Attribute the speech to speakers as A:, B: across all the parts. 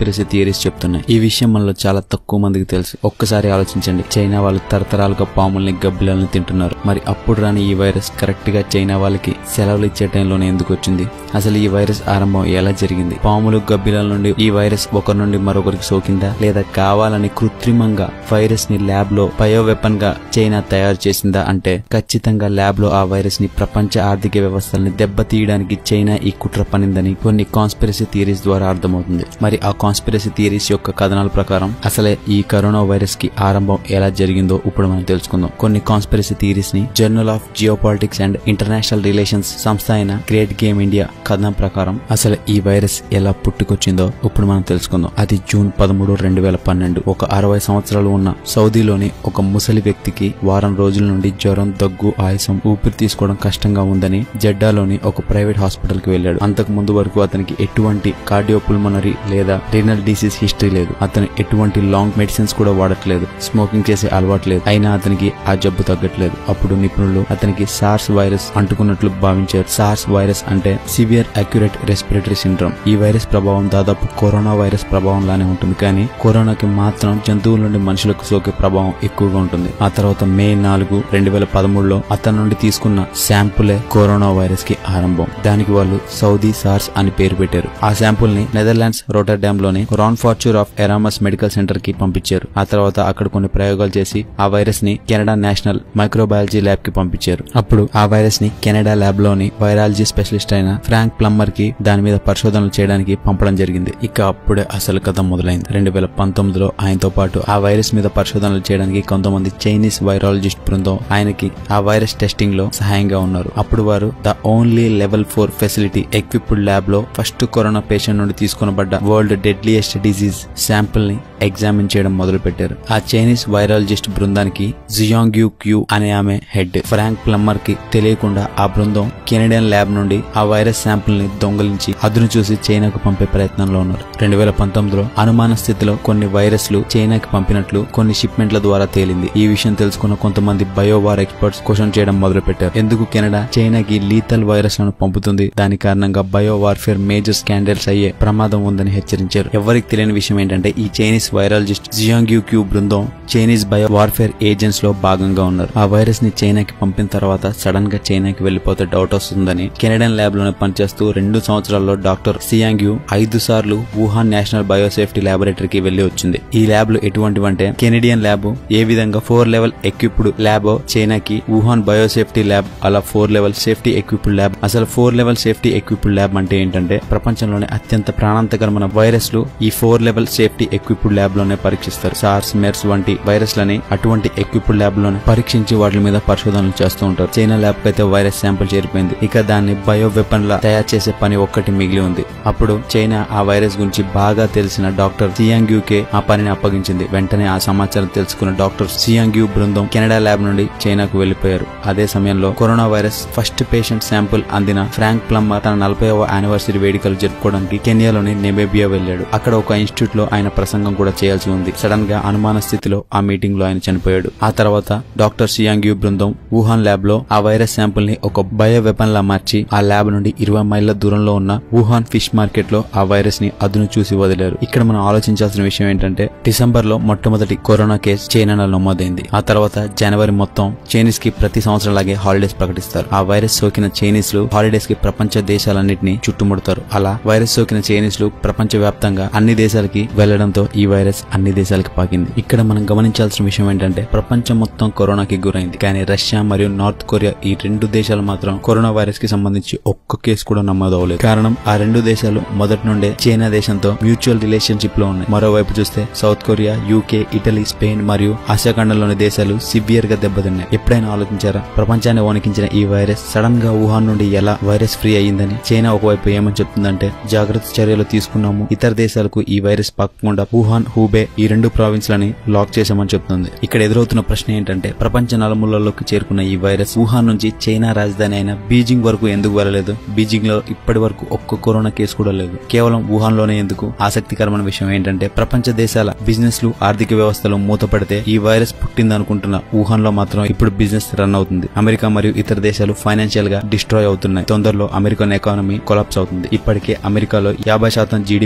A: conspiracy theories చెప్తున్నాయి ఈ విషయం మనలో చాలా తక్కువ మందికి తెలుసు ఒక్కసారి ఆలోచించండి చైనా వాళ్ళు తరతరాలుగా పాముల్ని గబ్బిలాలను తింటున్నారు మరి అప్పుడు రాని ఈ వైరస్ కరెక్ట్ గా చైనా వాళ్ళకి సెలవులు ఇచ్చే టైంలోనే ఎందుకు వచ్చింది అసలు ఈ వైరస్ ఆరంభం ఎలా జరిగింది పాములు గబ్బిలాల నుండి ఈ వైరస్ ఒకరి నుండి మరొకరికి సోకిందా లేదా కావాలని కృత్రిమంగా వైరస్ ని ల్యాబ్ లో బయో వెపన్ గా చైనా తయారు చేసిందా అంటే ఖచ్చితంగా ల్యాబ్ లో ఆ వైరస్ ని ప్రపంచ ఆర్థిక వ్యవస్థల్ని దెబ్బతీయడానికి చైనా ఈ కుట్ర పనిందని కొన్ని కాన్స్పిరసీ థియరీస్ ద్వారా అర్థమవుతుంది మరి ఆ కాన్స్పిరసీ థియరీస్ యొక్క కథనాల ప్రకారం అసలే ఈ కరోనా వైరస్ కి ఆరంభం ఎలా జరిగిందో ఇప్పుడు మనం తెలుసుకుందాం కొన్ని కాన్స్పిరసీ థియరీస్ ని journal of geopolitics and international relations సంస్థ అయిన గ్రేట్ గేమ్ ఇండియా కథనం ప్రకారం అసలు ఈ వైరస్ ఎలా పుట్టుకొచ్చిందో ఇప్పుడు మనం తెలుసుకుందాం అది జూన్ పదమూడు రెండు వేల పన్నెండు ఒక అరవై సంవత్సరాలు ఉన్న సౌదీలోని ఒక ముసలి వ్యక్తికి వారం రోజుల నుండి జ్వరం దగ్గు ఆయాసం ఊపిరి తీసుకోవడం కష్టంగా ఉందని జెడ్డాలోని ఒక ప్రైవేట్ హాస్పిటల్ కి వెళ్ళాడు అంతకు ముందు వరకు అతనికి ఎటువంటి కార్డియోపుల్మనరీ లేదా రీనల్ డిసీజ్ హిస్టరీ లేదు అతను ఎటువంటి లాంగ్ మెడిసిన్స్ కూడా వాడట్లేదు స్మోకింగ్ చేసే అలవాటు లేదు అయినా అతనికి ఆ జబ్బు తగ్గట్లేదు అప్పుడు నిపుణులు అతనికి సార్స్ వైరస్ అంటుకున్నట్లు భావించారు సార్స్ వైరస్ అంటే సివియర్ అక్యురేట్ రెస్పిరేటరీ సిండ్రోమ్ ఈ వైరస్ ప్రభావం దాదాపు కరోనా వైరస్ ప్రభావం లానే ఉంటుంది కానీ కరోనాకి మాత్రం జంతువుల నుండి మనుషులకు సోకే ప్రభావం ఎక్కువగా ఉంటుంది ఆ తర్వాత మే నాలుగు రెండు వేల పదమూడులో అతని నుండి తీసుకున్న శాంపులే కరోనా వైరస్ కి ఆరంభం దానికి వాళ్ళు సౌదీ సార్స్ అని పేరు పెట్టారు ఆ శాంపుల్ ని నెదర్లాండ్స్ రోటర్డామ్ లోని Ron Fouchier of Erasmus medical center కి పంపించారు ఆ తర్వాత అక్కడ కొన్ని ప్రయోగాలు చేసి ఆ వైరస్ ని కెనడా నేషనల్ మైక్రోబయాలజీ ల్యాబ్ కి పంపించారు అప్పుడు ఆ వైరస్ ని కెనడా ల్యాబ్ లోని వైరాలజీ స్పెషలిస్ట్ అయిన ఫ్రాంక్ ప్లమ్మర్ కి దాని మీద పరిశోధనలు చేయడానికి పంపడం జరిగింది ఇక అప్పుడే అసలు కథ మొదలైంది రెండు వేల పంతొమ్మిదిలో ఆయనతో పాటు ఆ వైరస్ మీద పరిశోధనలు చేయడానికి కొంతమంది చైనీస్ వైరాలజిస్ట్ బృందం ఆయనకి ఆ వైరస్ టెస్టింగ్ లో సహాయంగా ఉన్నారు అప్పుడు వారు the only level four facility equipped lab లో ఫస్ట్ కరోనా పేషెంట్ నుండి తీసుకొనబడ్డ వరల్డ్ డెడ్లియెస్ట్ డిజీజ్ శాంపుల్ ని ఎగ్జామిన్ చేయడం మొదలు పెట్టారు ఆ చైనీస్ వైరాలజిస్ట్ బృందానికి జియాంగ్ యూ క్యూ అనే ఆమె హెడ్ ఫ్రాంక్ ప్లమ్మర్ కి తెలియకుండా ఆ బృందం కెనడియన్ ల్యాబ్ నుండి ఆ వైరస్ శాంపుల్ ని దొంగలించి అదును చూసి చైనాకు పంపే ప్రయత్నంలో ఉన్నారు రెండు వేల పంతొమ్మిదిలో అనుమాన స్థితిలో కొన్ని వైరస్లు చైనాకి పంపినట్లు కొన్ని షిప్మెంట్ల ద్వారా తేలింది ఈ విషయం తెలుసుకున్న కొంతమంది బయోవార్ ఎక్స్పర్ట్స్ క్వశ్చన్ చేయడం మొదలు పెట్టారు ఎందుకు కెనడా చైనాకి లీతల్ వైరస్ లను పంపుతుంది దాని కారణంగా బయో వార్ఫేర్ మేజర్ స్కాండల్స్ అయ్యే ప్రమాదం ఉందని హెచ్చరించారు ఎవరికి తెలియని విషయం ఏంటంటే ఈ చైనీస్ వైరాలజిస్ట్ జియాంగ్ క్యూ బృందం చైనీస్ బయో వార్ఫేర్ ఏజెంట్స్ లో భాగంగా ఉన్నారు ఆ వైరస్ ని చైనాకి పంపిన తర్వాత సడన్ గా చైనాకి వెళ్లిపోతే డౌట్ వస్తుందని కెనడియన్ ల్యాబ్ లోనే పనిచేస్తూ రెండు సంవత్సరాల్లో డాక్టర్ సియాంగ్ యూ ఐదు సార్లు వుహాన్ నేషనల్ బయోసేఫ్టీ ల్యాబొరేటరీకి వెళ్లి వచ్చింది ఈ ల్యాబ్ లు ఎటువంటివంటే కెనడియన్ ల్యాబ్ ఏ విధంగా ఫోర్ లెవెల్ ఎక్విప్డ్ ల్యాబ్ చైనాకి వుహాన్ బయోసేఫ్టీ ల్యాబ్ అలా four level safety equipped lab అసలు four level safety equipped lab అంటే ఏంటంటే ప్రపంచంలోనే అత్యంత ప్రాణాంతకరమైన వైరస్ లు ఈ four level safety equipped lab లోనే పరీక్షిస్తారు సార్స్ మెర్స్ వంటి వైరస్ లని అటువంటి ఎక్విప్డ్ ల్యాబ్ లోనే పరీక్షించి వాటి మీద పరిశోధనలు చేస్తూ ఉంటారు చైనా ల్యాబ్ కి అయితే వైరస్ శాంపుల్ చేరిపోయింది ఇక దాన్ని బయో వెపన్ లా తయారు చేసే పని ఒక్కటి మిగిలి ఉంది అప్పుడు చైనా ఆ వైరస్ గురించి బాగా తెలిసిన డాక్టర్ సియాంగ్ కే ఆ పనిని అప్పగించింది వెంటనే ఆ సమాచారం తెలుసుకున్న డాక్టర్ సియాంగ్ యూ బృందం కెనడా ల్యాబ్ నుండి చైనాకు వెళ్లిపోయారు అదే సమయంలో corona virus first patient sample అందిన ఫ్రాంక్ ప్లమ్మర్ తన నలభైవ యానివర్సరీ వేడుకలు జరుపుకోవడానికి కెనియాలోని నెమేబియా వెళ్ళాడు అక్కడ ఒక ఇన్స్టిట్యూట్ లో ఆయన ప్రసంగం కూడా చేయాల్సి ఉంది సడన్ గా అనుమాన స్థితిలో ఆ మీటింగ్ లో ఆయన చనిపోయాడు ఆ తర్వాత డాక్టర్ సియాంగ్ యూ బృందం వుహాన్ ల్యాబ్ లో ఆ వైరస్ శాంపుల్ ని ఒక బయో వెపన్ లా మార్చి ఆ ల్యాబ్ నుండి ఇరవై మైళ్ళ దూరంలో ఉన్న వుహాన్ ఫిష్ మార్కెట్ లో ఆ వైరస్ ని అదును చూసి వదిలారు ఇక్కడ మనం ఆలోచించాల్సిన విషయం ఏంటంటే డిసెంబర్ లో మొట్టమొదటి కరోనా కేసు చైనాలో నమోదైంది ఆ తర్వాత జనవరి మొత్తం చైనీస్ కి ప్రతి సంవత్సరం లాగే హాలిడేస్ ప్రకటిస్తారు ఆ వైరస్ సోకిన చైనీస్ లు హాలిడేస్ కి ప్రపంచ దేశాలన్నింటినీ చుట్టుముడతారు అలా వైరస్ సోకిన చైనీస్ లు ప్రపంచ వ్యాప్తంగా అన్ని దేశాలకి వెళ్లడంతో ఈ వైరస్ అన్ని దేశాలకి పాకింది ఇక్కడ మనం గమనించాల్సిన విషయం ఏంటంటే ప్రపంచం మొత్తం కరోనాకి గురైంది కానీ రష్యా మరియు నార్త్ కొరియా ఈ రెండు దేశాలు మాత్రం కరోనా వైరస్ కి సంబంధించి ఒక్క కేసు కూడా నమోదవలేదు కారణం ఆ రెండు దేశాలు మొదటి నుండే చైనా దేశంతో మ్యూచువల్ రిలేషన్షిప్ లో ఉన్నాయి మరోవైపు చూస్తే South Korea UK Italy Spain మరియు ఆసియా ఖండంలోని దేశాలు సివియర్ గా దెబ్బతిన్నాయి ఎప్పుడైనా ఆలోచించారా ప్రపంచాన్ని వణికించిన ఈ వైరస్ సడన్ గా వుహాన్ నుండి ఎలా వైరస్ ఫ్రీ అయ్యిందని చైనా ఒకవైపు ఏమని చెప్తుందంటే జాగ్రత్త చర్యలు తీసుకున్నాము ఇతర దేశాలకు ఈ వైరస్ పాకకుండా వుహాన్ హూబే ఈ రెండు ప్రావిన్స్ లని లాక్ చేశామని చెప్తుంది ఇక్కడ ఎదురవుతున్న ప్రశ్న ఏంటంటే ప్రపంచ నలుమూలలోకి చేరుకున్న ఈ వైరస్ వుహాన్ నుంచి చైనా రాజధాని అయిన బీజింగ్ వరకు ఎందుకు వెళ్ళలేదు బీజింగ్ లో ఇప్పటి వరకు ఒక్క కరోనా కేసు కూడా లేదు కేవలం వుహాన్ లోనే ఎందుకు ఆసక్తికరమైన విషయం ఏంటంటే ప్రపంచ దేశాల బిజినెస్ లు ఆర్థిక వ్యవస్థలు మూతపడితే ఈ వైరస్ పుట్టిందనుకుంటున్న వుహాన్ లో మాత్రం ఇప్పుడు బిజినెస్ రన్ అవుతుంది అమెరికా మరియు ఇతర దేశాలు ఫైనాన్షియల్ గా డిస్ట్రాయ్ అవుతున్నాయి తొందరలో అమెరికన్ ఎకానమీ కొలాప్స్ అవుతుంది ఇప్పటికే అమెరికాలో యాభై శాతం జీడిపి లాస్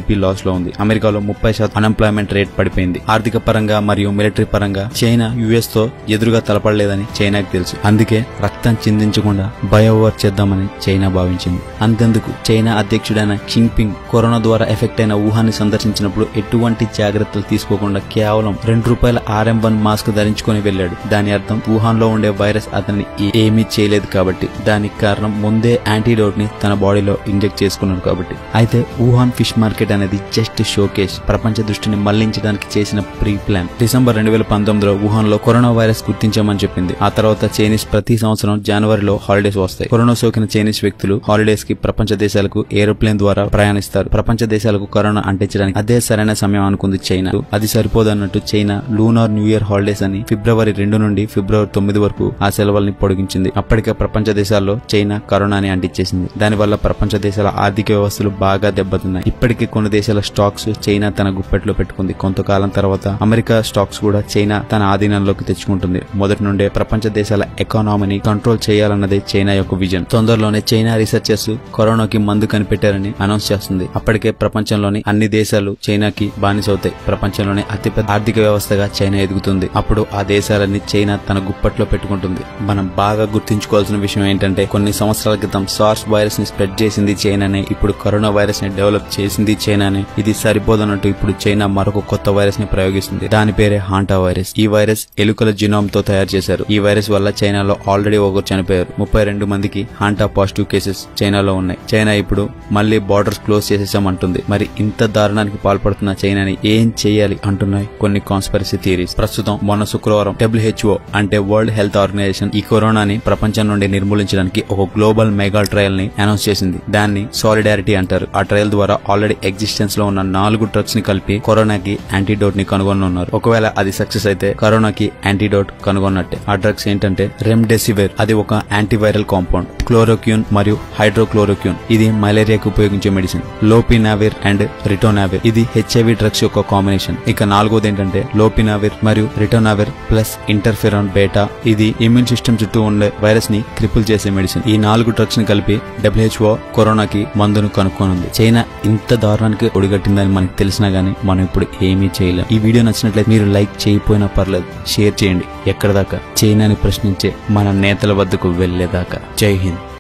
A: లో ఉంది అమెరికాలో ముప్పై శాతం అన్ఎంప్లాయ్మెంట్ రేట్ పడిపోయింది ఆర్థిక పరంగా మరియు మిలిటరీ పరంగా చైనా యుఎస్ తో ఎదురుగా తలపడలేదని చైనాకి తెలుసు అందుకే రక్తం చిందించకుండా బయోవార్ చేద్దామని చైనా భావించింది అంతెందుకు చైనా అధ్యక్షుడైన కింగ్పింగ్ కరోనా ద్వారా ఎఫెక్ట్ అయిన వుహాన్ని సందర్శించినప్పుడు ఎటువంటి జాగ్రత్తలు తీసుకోకుండా కేవలం రెండు రూపాయల ఆర్ఎం వన్ మాస్క్ ధరించుకొని వెళ్ళాడు దాని అర్థం వుహాన్ లో ఉండే వైరస్ అతన్ని ఏ- ఏమీ చేయలేదు కాబట్టి దానికి కారణం ముందే యాంటీడోట్ ని తన బాడీలో ఇంజెక్ట్ చేసుకున్నాడు కాబట్టి అయితే వుహాన్ ఫిష్ మార్కెట్ అనేది జస్ట్ షోకేస్ ప్రపంచ దృష్టిని మళ్లించడానికి చేసిన ప్రీ ప్లాన్ డిసెంబర్ రెండు వేల పంతొమ్మిదిలో వుహాన్ లో కరోనా వైరస్ గుర్తించామని చెప్పింది ఆ తర్వాత చైనీస్ ప్రతి సంవత్సరం జనవరిలో హాలిడేస్ వస్తాయి కరోనా సోకిన చైనీస్ వ్యక్తులు హాలిడేస్ కి ప్రపంచ దేశాలకు ఏరోప్లేన్ ద్వారా ప్రయాణిస్తారు ప్రపంచ దేశాలకు కరోనా అంటించడానికి అదే సరైన సమయం అనుకుంది చైనా అది సరిపోదన్నట్టు China lunar new year holidays అని ఫిబ్రవరి రెండు నుండి ఫిబ్రవరి తొమ్మిది వరకు ఆ సెలవుల్ని పొడిగించింది అప్పటికే ప్రపంచ దేశాల్లో చైనా కరోనాని అంటించేసింది దానివల్ల ప్రపంచ దేశాల ఆర్థిక వ్యవస్థలు బాగా దెబ్బతిన్నాయి ఇప్పటికే కొన్ని దేశాల స్టాక్స్ చైనా తన గుప్పెట్లో పెట్టుకుంది కొంతకాలం తర్వాత అమెరికా స్టాక్స్ కూడా చైనా తన ఆధీనంలోకి తెచ్చుకుంటుంది మొదటి నుండే ప్రపంచ దేశాల ఎకానమీని కంట్రోల్ చేయాలన్నదే చైనా యొక్క విజన్ తొందరలోనే చైనా రీసెర్చర్స్ కరోనాకి మందు కనిపెట్టారని అనౌన్స్ చేస్తుంది అప్పటికే ప్రపంచంలోని అన్ని దేశాలు చైనాకి బానిసవుతాయి ప్రపంచంలోనే అతిపెద్ద ఆర్థిక వ్యవస్థగా చైనా ఎదుగుతుంది అప్పుడు ఆ దేశాలన్నీ చైనా తన గుప్పట్లో పెట్టుకుంటుంది మనం బాగా గుర్తుంచుకోవాల్సిన విషయం ఏంటంటే కొన్ని సంవత్సరాల క్రితం సార్స్ వైరస్ ని స్ప్రెడ్ చేసింది చైనానే ఇప్పుడు కరోనా వైరస్ ని డెవలప్ చేసింది చైనానే ఇది సరిపోదన్నట్టు ఇప్పుడు చైనా మరొక కొత్త వైరస్ ని ప్రయోగిస్తుంది దాని పేరే హాంటా వైరస్ ఈ వైరస్ ఎలుకల జినోమ్ తో తయారు చేశారు ఈ వైరస్ వల్ల చైనాలో ఆల్రెడీ ఒకరు చనిపోయారు ముప్పై రెండు మందికి హాంటా పాజిటివ్ కేసెస్ చైనాలో ఉన్నాయి చైనా ఇప్పుడు మళ్ళీ బార్డర్స్ క్లోజ్ చేసేసామంటుంది మరి ఇంత దారుణానికి పాల్పడుతున్న చైనాని ఏం చేయాలి అంటున్నాయి కొన్ని కాన్స్పరసీ థియరీస్ ప్రస్తుతం మొన్న శుక్రవారం డబ్ల్యూహెచ్ఓ అంటే వరల్డ్ హెల్త్ ఆర్గనైజేషన్ ఈ కరోనాని ప్రపంచం నుండి నిర్మూలించడానికి ఒక గ్లోబల్ మెగా ట్రయల్ ని అనౌన్స్ చేసింది దాన్ని సాలిడారిటీ అంటారు ఆ ట్రయల్ ద్వారా ఆల్రెడీ ఎగ్జిస్టెన్స్ లో ఉన్న నాలుగు డ్రగ్స్ ని కలిపి కరోనాకి యాంటీడోట్ ని కనుగొనున్నారు ఒకవేళ అది సక్సెస్ అయితే కరోనాకి యాంటీడోట్ కనుగొన్నట్టే ఆ డ్రగ్స్ ఏంటంటే రెమ్డెసివిర్ అది ఒక యాంటీవైరల్ కాంపౌండ్ క్లోరోక్యూన్ మరియు హైడ్రోక్లోరోక్యూన్ ఇది మలేరియాకి ఉపయోగించే మెడిసిన్ లోపినావిర్ అండ్ రిటోనావిర్ ఇది హెచ్ఐవి డ్రగ్స్ యొక్క కాంబినేషన్ ఇక నాలుగోది ఏంటంటే లోపినావిర్ మరియు రిటోనావిర్ ప్లస్ ఇంటర్ఫెరాన్ బేటా ఇది ఇమ్యూన్ సిస్టమ్ చుట్టూ ఉండే వైరస్ ని క్రిపుల్ చేసే మెడిసిన్ ఈ నాలుగు డ్రగ్స్ ని కలిపి డబ్ల్యూహెచ్ఓ కరోనాకి మందును కనుక్కోనుంది చైనా ఇంత దారుణానికి ఒడిగట్టిందని మనకు తెలిసినా గానీ మనం ఇప్పుడు ఏమీ చేయలేం ఈ వీడియో నచ్చినట్లయితే మీరు లైక్ చేయకపోయినా పర్లేదు షేర్ చేయండి ఎక్కడ దాకా చైనాని ప్రశ్నించే మన నేతల వద్దకు వెళ్లేదాకా జై హింద్